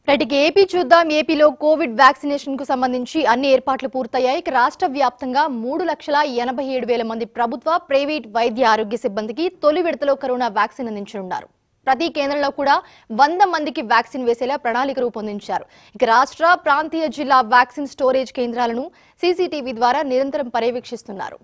రైట్కి ఏపీ చూద్దాం ఏపీలో కోవిడ్ వ్యాక్సినేషన్ కు సంబంధించి అన్ని ఏర్పాట్లు పూర్తయ్యాయి ఇక రాష్ట్ర వ్యాప్తంగా మూడు లక్షల ఎనభై ఏడు వేల మంది ప్రభుత్వ ప్రైవేట్ వైద్య ఆరోగ్య సిబ్బందికి తొలి విడతలో కరోనా వ్యాక్సిన్ అందించనున్నారు ప్రతి కేంద్రంలో కూడా వంద మందికి వ్యాక్సిన్ వేసేలా ప్రణాళిక రూపొందించారు ఇక రాష్ట్ర ప్రాంతీయ జిల్లా వ్యాక్సిన్ స్టోరేజ్ కేంద్రాలను సీసీటీవీ ద్వారా నిరంతరం పర్యవేక్షిస్తున్నారు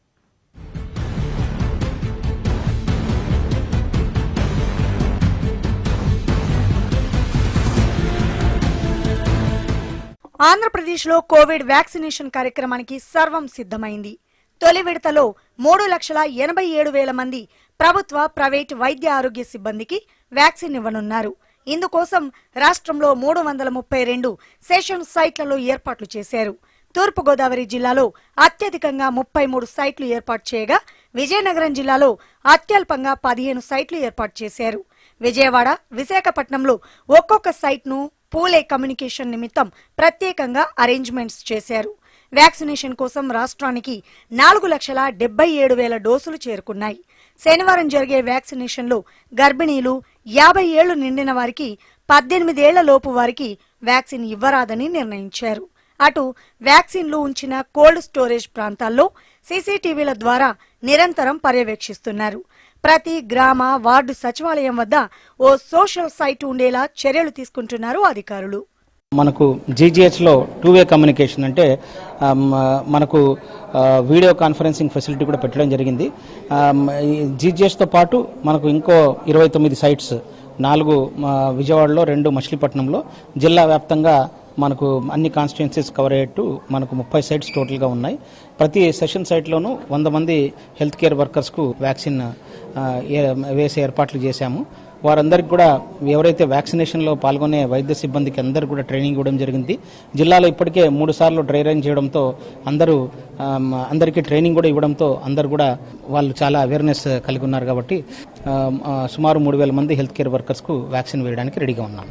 ఆంధ్రప్రదేశ్లో కోవిడ్ వ్యాక్సినేషన్ కార్యక్రమానికి సర్వం సిద్ధమైంది తొలి విడతలో మూడు లక్షల ఎనభై ఏడు వేల మంది ప్రభుత్వ ప్రైవేట్ వైద్య ఆరోగ్య సిబ్బందికి వ్యాక్సిన్ ఇవ్వనున్నారు ఇందుకోసం రాష్ట్రంలో మూడు వందల ముప్పై రెండు సెషన్ సైట్లలో ఏర్పాట్లు చేశారు తూర్పుగోదావరి జిల్లాలో అత్యధికంగా ముప్పై మూడు సైట్లు ఏర్పాటు చేయగా విజయనగరం జిల్లాలో అత్యల్పంగా పదిహేను సైట్లు ఏర్పాటు చేశారు విజయవాడ విశాఖపట్నంలో ఒక్కొక్క సైట్ను పూలే కమ్యూనికేషన్ నిమిత్తం ప్రత్యేకంగా అరేంజ్మెంట్స్ చేశారు వ్యాక్సినేషన్ కోసం రాష్ట్రానికి నాలుగు లక్షల డెబ్బై ఏడు వేల డోసులు చేరుకున్నాయి శనివారం జరిగే వ్యాక్సినేషన్లో గర్భిణీలు యాభై ఏళ్లు నిండిన వారికి పద్దెనిమిదేళ్ల లోపు వారికి వ్యాక్సిన్ ఇవ్వరాదని నిర్ణయించారు అటు వ్యాక్సిన్లు ఉంచిన కోల్డ్ స్టోరేజ్ ప్రాంతాల్లో సీసీటీవీల ద్వారా నిరంతరం పర్యవేక్షిస్తున్నారు ప్రతి గ్రామ వార్డు సచివాలయం వద్ద ఓ సోషల్ సైట్ ఉండేలా చర్యలు తీసుకుంటున్నారు అధికారులు మనకు జీజీహెచ్లో టూ వే కమ్యూనికేషన్ అంటే ఆమ్, మనకు ఆ, వీడియో కాన్ఫరెన్సింగ్ ఫెసిలిటీ కూడా పెట్టడం జరిగింది ఆమ్, ఈ జీజీహెచ్తో పాటు మనకు ఇంకో ఇరవై తొమ్మిది సైట్స్ నాలుగు ఆ, విజయవాడలో రెండు మచిలీపట్నంలో జిల్లా వ్యాప్తంగా మనకు అన్ని కాన్స్టిట్యున్సీస్ కవర్ అయ్యేట్టు మనకు ముప్పై సైట్స్ టోటల్గా ఉన్నాయి ప్రతి సెషన్ సైట్లోనూ వంద మంది హెల్త్ కేర్ వర్కర్స్కు వ్యాక్సిన్ ఆ, ఏ- వేసే ఏర్పాట్లు చేశాము వారందరికి కూడా ఎవరైతే వ్యాక్సినేషన్లో పాల్గొనే వైద్య సిబ్బందికి అందరు కూడా ట్రైనింగ్ ఇవ్వడం జరిగింది జిల్లాలో ఇప్పటికే మూడు సార్లు డ్రై రన్ చేయడంతో అందరూ ఆమ్, అందరికీ ట్రైనింగ్ కూడా ఇవ్వడంతో అందరు కూడా వాళ్ళు చాలా అవేర్నెస్ కలిగి ఉన్నారు కాబట్టి ఆమ్, ఆ, సుమారు మూడు వేల మంది హెల్త్ కేర్ వర్కర్స్కు వ్యాక్సిన్ వేయడానికి రెడీగా ఉన్నాం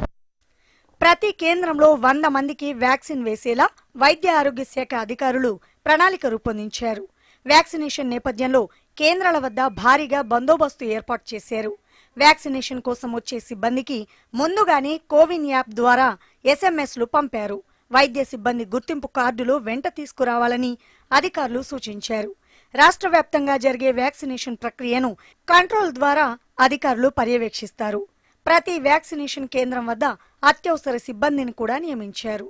ప్రతి కేంద్రంలో వంద మందికి వ్యాక్సిన్ వేసేలా వైద్య ఆరోగ్య శాఖ అధికారులు ప్రణాళిక రూపొందించారు వ్యాక్సినేషన్ నేపథ్యంలో కేంద్రాల వద్ద భారీగా బందోబస్తు ఏర్పాటు చేశారు వ్యాక్సినేషన్ కోసం వచ్చే సిబ్బందికి ముందుగానే కోవిన్ యాప్ ద్వారా ఎస్ఎంఎస్లు పంపారు వైద్య సిబ్బంది గుర్తింపు కార్డులు వెంట తీసుకురావాలని అధికారులు సూచించారు రాష్ట్ర వ్యాప్తంగా జరిగే వ్యాక్సినేషన్ ప్రక్రియను కంట్రోల్ ద్వారా అధికారులు పర్యవేక్షిస్తారు ప్రతి వ్యాక్సినేషన్ కేంద్రం వద్ద అత్యవసర సిబ్బందిని కూడా నియమించారు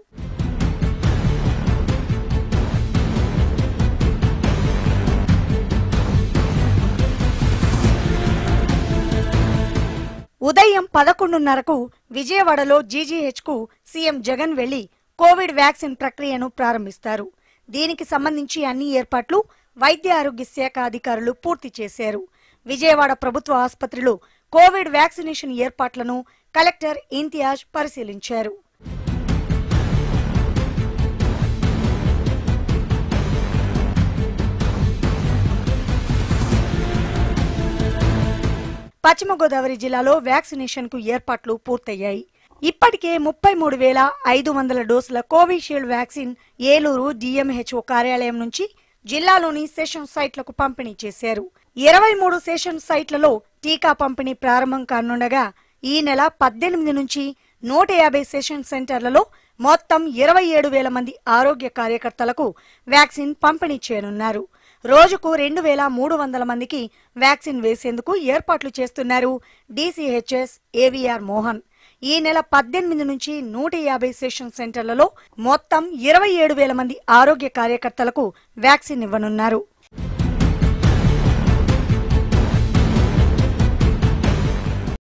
ఉదయం పదకొండున్నరకు విజయవాడలో జీజీహెచ్కు సీఎం జగన్ వెళ్లి కోవిడ్ వ్యాక్సిన్ ప్రక్రియను ప్రారంభిస్తారు దీనికి సంబంధించి అన్ని ఏర్పాట్లు వైద్య ఆరోగ్య శాఖ అధికారులు పూర్తి చేశారు విజయవాడ ప్రభుత్వ ఆసుపత్రిలో కోవిడ్ వ్యాక్సినేషన్ ఏర్పాట్లను కలెక్టర్ ఇంతియాజ్ పరిశీలించారు పశ్చిమ గోదావరి జిల్లాలో వ్యాక్సినేషన్ కు ఏర్పాట్లు పూర్తయ్యాయి ఇప్పటికే ముప్పై మూడు వేల ఐదు వందల డోసుల కోవిషీల్డ్ వ్యాక్సిన్ ఏలూరు డిఎంహెచ్ఓ కార్యాలయం నుంచి జిల్లాలోని సెషన్ సైట్లకు పంపిణీ చేశారు ఇరవై మూడు సెషన్ సైట్లలో టీకా పంపిణీ ప్రారంభం కానుండగా ఈ నెల పద్దెనిమిది నుంచి నూట యాభై సెషన్ సెంటర్లలో మొత్తం ఇరవై ఏడు వేల మంది ఆరోగ్య కార్యకర్తలకు వ్యాక్సిన్ పంపిణీ చేయనున్నారు రోజుకు రెండు వేల మూడు వందల మందికి వ్యాక్సిన్ వేసేందుకు ఏర్పాట్లు చేస్తున్నారు డీసీహెచ్ఎస్ ఏవీఆర్ మోహన్ ఈ నెల పద్దెనిమిది నుంచి నూట యాభై సెషన్ సెంటర్లలో మొత్తం ఇరవై ఏడు వేల మంది ఆరోగ్య కార్యకర్తలకు వ్యాక్సిన్ ఇవ్వనున్నారు